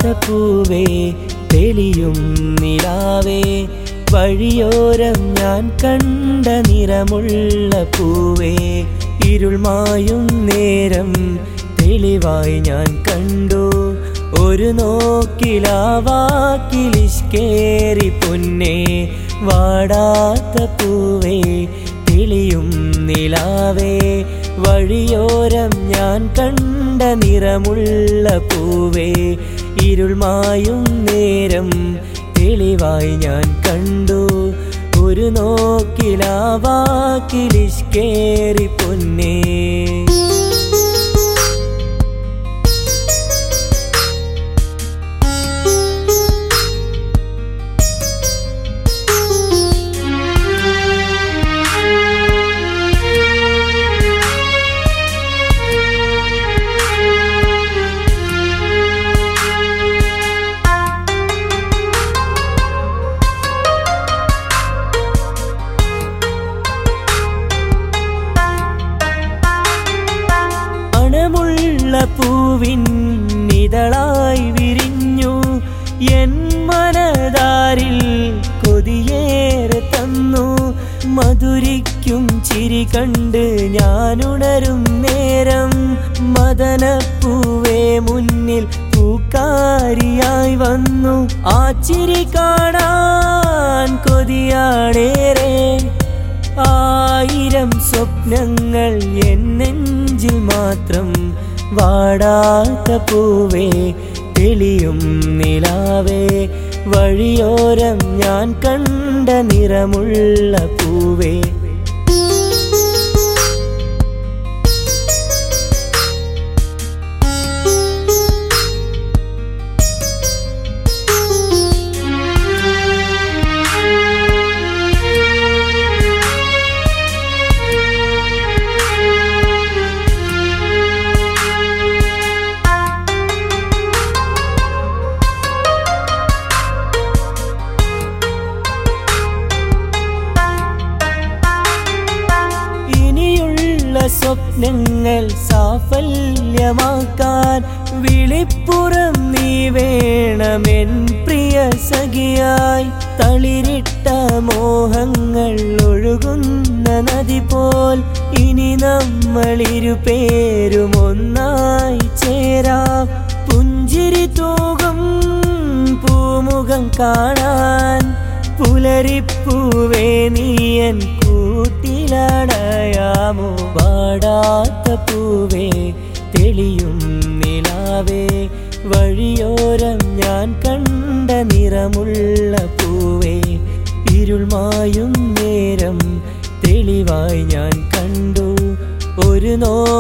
പൂവേ തെളിയും നിലാവേ വഴിയോരം ഞാൻ കണ്ട നിറമുള്ള പൂവേ ഇരുൾമായും നേരം തെളിവായി ഞാൻ കണ്ടു ഒരു നോക്കിലാവാക്കിലിഷ്കേറി പൊന്നേ വാടാത്ത പൂവേ തെളിയും നിലാവേ വഴിയോരം ഞാൻ കണ്ട നിറമുള്ള പൂവേ ഇരുൾമായും നേരം തെളിവായി ഞാൻ കണ്ടു ഒരു നോക്കിലാവാക്കിലിഷ്കേറി പൊന്നേ മണമുള്ള പൂവിൻ നിതളായി വിരിഞ്ഞു എൻ മനതാരിൽ കൊതിയേറെ തന്നു മധുരിക്കും ചിരി കണ്ട് ഞാനുണരും നേരം മദനപ്പൂവേ മുന്നിൽ പൂക്കാരിയായി വന്നു ആ ചിരി കാണാൻ കൊതിയാണേറെ ആയിരം സ്വപ്നങ്ങൾ എൻ നെഞ്ചിൽ മാത്രം വാടാത്ത പൂവേ തെളിയും നിലാവേ വഴിയോരം ഞാൻ കണ്ട നിറമുള്ള പൂവേ ഇനിയുള്ള സ്വപ്നങ്ങൾ സാഫല്യമാക്കാൻ വിളിപ്പുറം നീ വേണമെൻ പ്രിയ സഖിയായി തളിരിട്ട മോഹങ്ങൾ ഒഴുകുന്ന നദി പോൽ ഇനി നമ്മളിരു പേരും ഒന്നായി ചേരാം പുഞ്ചിരി തൂകും പൂമുഖം കാണാൻ പുലരിപ്പൂവേ നീയൻ കൂട്ടിലടയാമോ പാടാത്ത പൂവേ തെളിയും നിലാവേ വഴിയോരം ഞാൻ കണ്ട നിറമുള്ള പൂവേ ഇരുൾമായും നേരം തെളിവായി ഞാൻ കണ്ടു ഒരു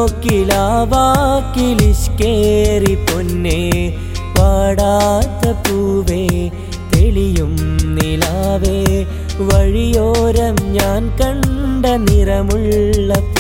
നോക്കിലാവാക്കിലിഷ്കേറി പൊന്നേ പാടാത്ത പൂവേ തെളിയും നിലാവേ വഴിയോരം ഞാൻ കണ്ട നിറമുള്ള